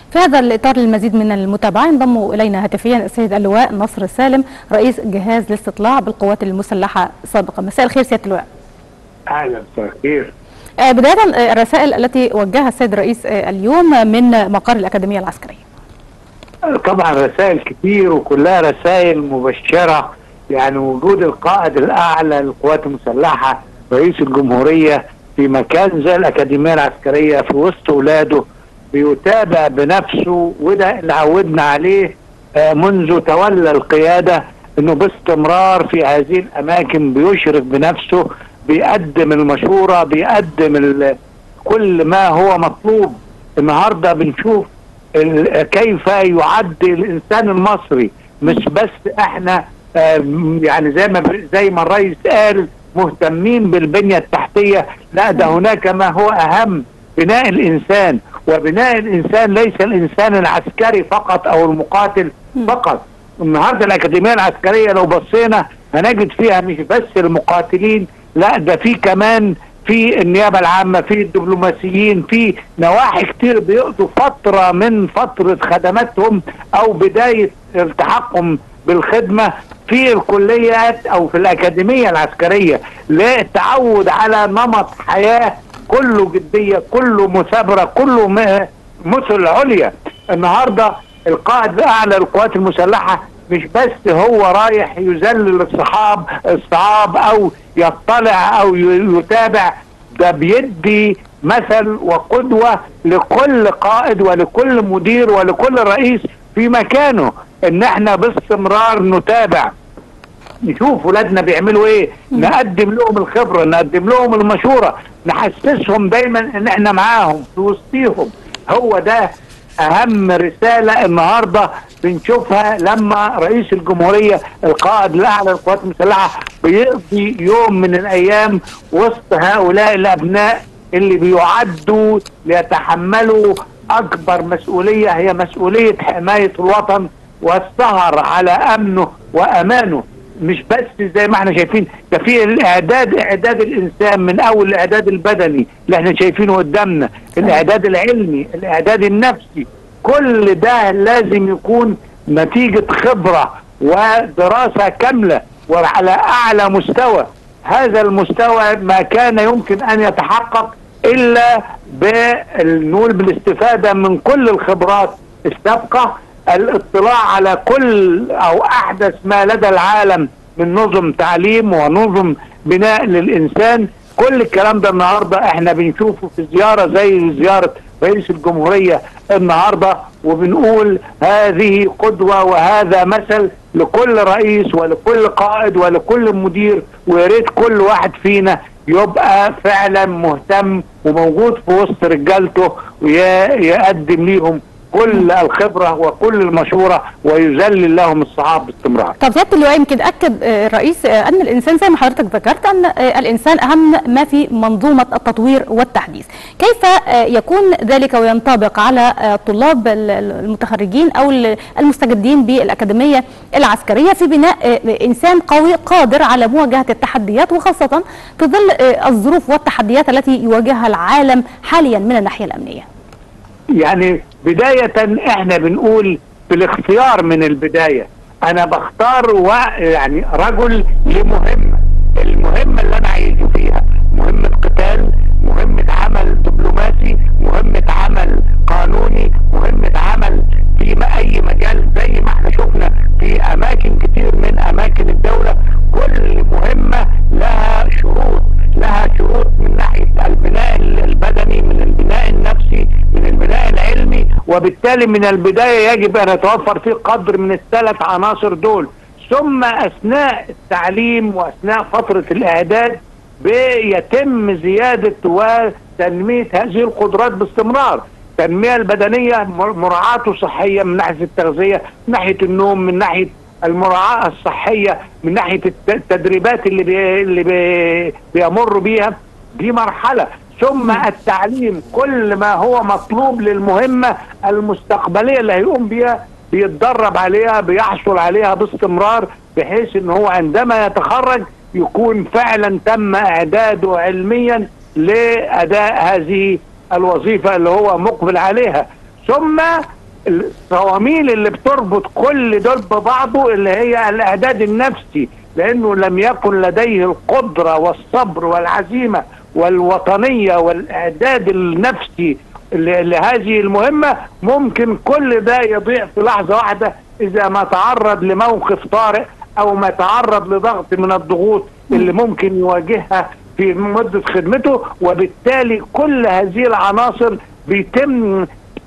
في هذا الإطار للمزيد من المتابعة ينضم إلينا هاتفيا السيد اللواء نصر سالم رئيس جهاز الاستطلاع بالقوات المسلحة سابقا مساء الخير سيادة اللواء اهلا مساء الخير آه، بداية آه، الرسائل التي وجهها السيد الرئيس آه، اليوم من مقر الأكاديمية العسكرية طبعا رسائل كتير وكلها رسائل مبشره يعني وجود القائد الاعلى للقوات المسلحه رئيس الجمهوريه في مكان زي الاكاديميه العسكريه في وسط اولاده بيتابع بنفسه وده اللي عودنا عليه آه، منذ تولى القياده انه باستمرار في هذه الاماكن بيشرف بنفسه بيقدم المشوره بيقدم ال- كل ما هو مطلوب النهارده بنشوف ال- كيف يعد الانسان المصري مش بس احنا آه، يعني زي ما ب- زي ما الرئيس قال مهتمين بالبنيه التحتيه لا ده هناك ما هو اهم بناء الانسان وبناء الانسان ليس الانسان العسكري فقط او المقاتل فقط النهارده الاكاديميه العسكريه لو بصينا هنجد فيها مش بس المقاتلين لا ده في كمان في النيابه العامه في الدبلوماسيين في نواحي كتير بيقضوا فتره من فتره خدماتهم او بدايه التحقهم بالخدمه في الكليات او في الاكاديميه العسكريه للتعود على نمط حياه كله جديه كله مثابره كله م- مثل عليا النهارده القائد الاعلى للقوات المسلحه مش بس هو رايح يذلل الصحاب الصعاب او يطلع او ي- يتابع ده بيدي مثل وقدوه لكل قائد ولكل مدير ولكل رئيس في مكانه ان احنا باستمرار نتابع نشوف ولادنا بيعملوا ايه نقدم لهم الخبره نقدم لهم المشوره نحسسهم دايما ان احنا معاهم في وسطيهم هو ده اهم رساله النهارده بنشوفها لما رئيس الجمهوريه القائد الاعلى للقوات المسلحه بيقضي يوم من الايام وسط هؤلاء الابناء اللي بيعدوا ليتحملوا اكبر مسؤوليه هي مسؤوليه حمايه الوطن والسهر على امنه وامانه مش بس زي ما احنا شايفين ده في الاعداد اعداد الانسان من اول الاعداد البدني اللي احنا شايفينه قدامنا الاعداد العلمي الاعداد النفسي كل ده لازم يكون نتيجة خبرة ودراسة كاملة وعلى اعلى مستوى هذا المستوى ما كان يمكن ان يتحقق الا بالنول بالاستفادة من كل الخبرات السابقة الاطلاع على كل او احدث ما لدى العالم من نظم تعليم ونظم بناء للانسان كل الكلام ده النهارده احنا بنشوفه في زياره زي زياره رئيس الجمهوريه النهارده وبنقول هذه قدوه وهذا مثل لكل رئيس ولكل قائد ولكل مدير ويا ريت كل واحد فينا يبقى فعلا مهتم وموجود في وسط رجالته ويقدم ليهم كل الخبره وكل المشوره ويذلل لهم الصعاب باستمرار. طب سيادة اللواء يمكن أكد آه، الرئيس آه، أن الإنسان زي ما حضرتك ذكرت أن آه، الإنسان أهم ما في منظومة التطوير والتحديث كيف آه، يكون ذلك وينطبق على آه، الطلاب ال- ال- المتخرجين أو ال- المستجدين بالأكاديمية العسكرية في بناء آه، إنسان قوي قادر على مواجهة التحديات وخاصة في ظل آه، الظروف والتحديات التي يواجهها العالم حاليا من الناحية الأمنية يعني بداية احنا بنقول بالاختيار من البداية انا بختار و يعني رجل لمهمة المهمة اللي انا عايز فيها مهمة قتال مهمة عمل دبلوماسي مهمة عمل قانوني مهمة عمل في م- اي مجال زي ما احنا شفنا في اماكن كتير من اماكن الدولة كل مهمة لها شروط لها شروط من ناحية البناء البدني من البناء النفسي من البناء العلمي وبالتالي من البداية يجب أن يتوفر فيه قدر من الثلاث عناصر دول ثم أثناء التعليم وأثناء فترة الإعداد بيتم زيادة وتنمية هذه القدرات باستمرار التنمية البدنية مر- مراعاة صحية من ناحية التغذية من ناحية النوم من ناحية المراعاة الصحية من ناحية الت- التدريبات اللي بي اللي بي بيمر بيها دي مرحلة ثم التعليم كل ما هو مطلوب للمهمة المستقبلية اللي هيقوم بيها بيتدرب عليها بيحصل عليها باستمرار بحيث ان هو عندما يتخرج يكون فعلا تم اعداده علميا لاداء هذه الوظيفة اللي هو مقبل عليها ثم الصواميل اللي بتربط كل دول ببعضه اللي هي الاعداد النفسي لانه لم يكن لديه القدره والصبر والعزيمه والوطنيه والاعداد النفسي لهذه المهمه ممكن كل ده يضيع في لحظه واحده اذا ما تعرض لموقف طارئ او ما تعرض لضغط من الضغوط اللي ممكن يواجهها في مده خدمته وبالتالي كل هذه العناصر بيتم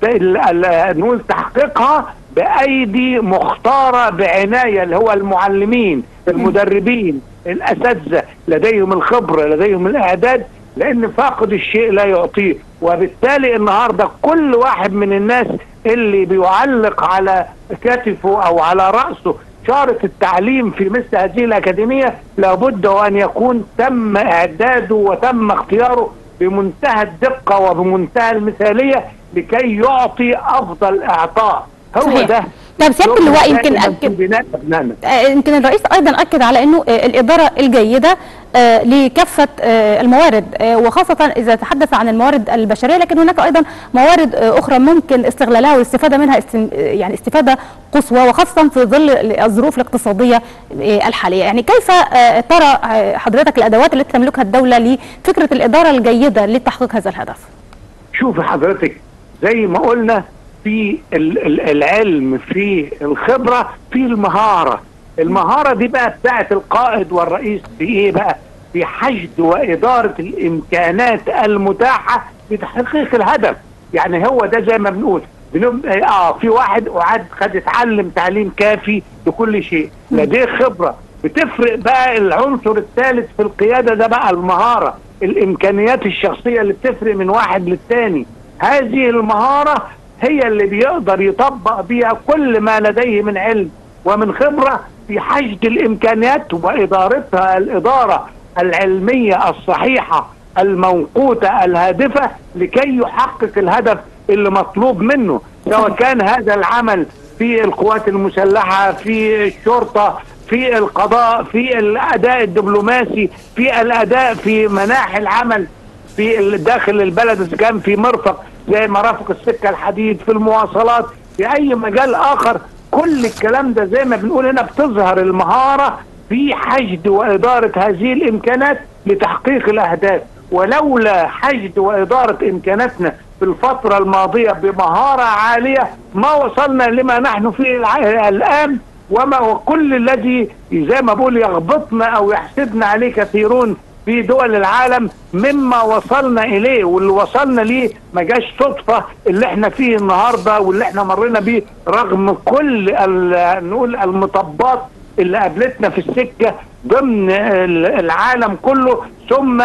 نقول تحقيقها بايدي مختاره بعنايه اللي هو المعلمين المدربين الاساتذه لديهم الخبره لديهم الاعداد لان فاقد الشيء لا يعطيه وبالتالي النهارده كل واحد من الناس اللي بيعلق على كتفه او على راسه شارة التعليم في مثل هذه الأكاديمية لابد وأن يكون تم إعداده وتم اختياره بمنتهى الدقة وبمنتهى المثالية لكي يعطي أفضل إعطاء هو صحيح. ده طب سياده اللواء يمكن دائماً في اكد بناء أبنائنا. آه، يمكن الرئيس ايضا اكد على انه آه، الاداره الجيده آه، لكافه آه، الموارد آه، وخاصه اذا تحدث عن الموارد البشريه لكن هناك ايضا موارد آه، اخرى ممكن استغلالها والاستفاده منها استن- آه، يعني استفاده قصوى وخاصه في ظل الظروف الاقتصاديه آه، الحاليه يعني كيف آه، ترى آه، حضرتك الادوات التي تملكها الدوله لفكره الاداره الجيده لتحقيق هذا الهدف شوفي حضرتك زي ما قلنا في ال- ال- العلم في الخبرة في المهارة المهارة دي بقى بتاعت القائد والرئيس في ايه بقى في حشد وإدارة الإمكانات المتاحة لتحقيق الهدف يعني هو ده زي ما بنقول بنب... اه في واحد قعد خد اتعلم تعليم كافي لكل شيء لديه خبرة بتفرق بقى العنصر الثالث في القيادة ده بقى المهارة الإمكانيات الشخصية اللي بتفرق من واحد للتاني هذه المهارة هي اللي بيقدر يطبق بيها كل ما لديه من علم ومن خبرة في حشد الإمكانيات وإدارتها الإدارة العلمية الصحيحة الموقوتة الهادفة لكي يحقق الهدف اللي مطلوب منه سواء كان هذا العمل في القوات المسلحة في الشرطة في القضاء في الأداء الدبلوماسي في الأداء في مناحي العمل في ال- داخل البلد اذا كان في مرفق زي مرافق السكه الحديد في المواصلات في اي مجال اخر كل الكلام ده زي ما بنقول هنا بتظهر المهاره في حشد واداره هذه الامكانات لتحقيق الاهداف ولولا حشد واداره امكاناتنا في الفتره الماضيه بمهاره عاليه ما وصلنا لما نحن فيه الع- الان وما وكل الذي زي ما بقول يغبطنا او يحسدنا عليه كثيرون في دول العالم مما وصلنا اليه واللي وصلنا ليه ما جاش صدفه اللي احنا فيه النهارده واللي احنا مرينا بيه رغم كل ال- نقول المطبات اللي قابلتنا في السكه ضمن ال- العالم كله ثم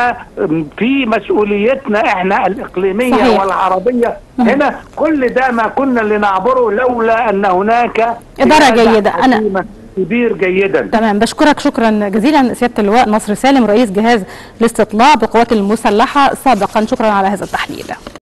في مسؤوليتنا احنا الاقليميه صحيح. والعربيه هنا كل ده ما كنا لنعبره لولا ان هناك إدارة قيادة جيدة. أنا- حكيمة تدير جيدا تمام بشكرك شكرا جزيلا سياده اللواء نصر سالم رئيس جهاز الاستطلاع بالقوات المسلحه سابقا شكرا على هذا التحليل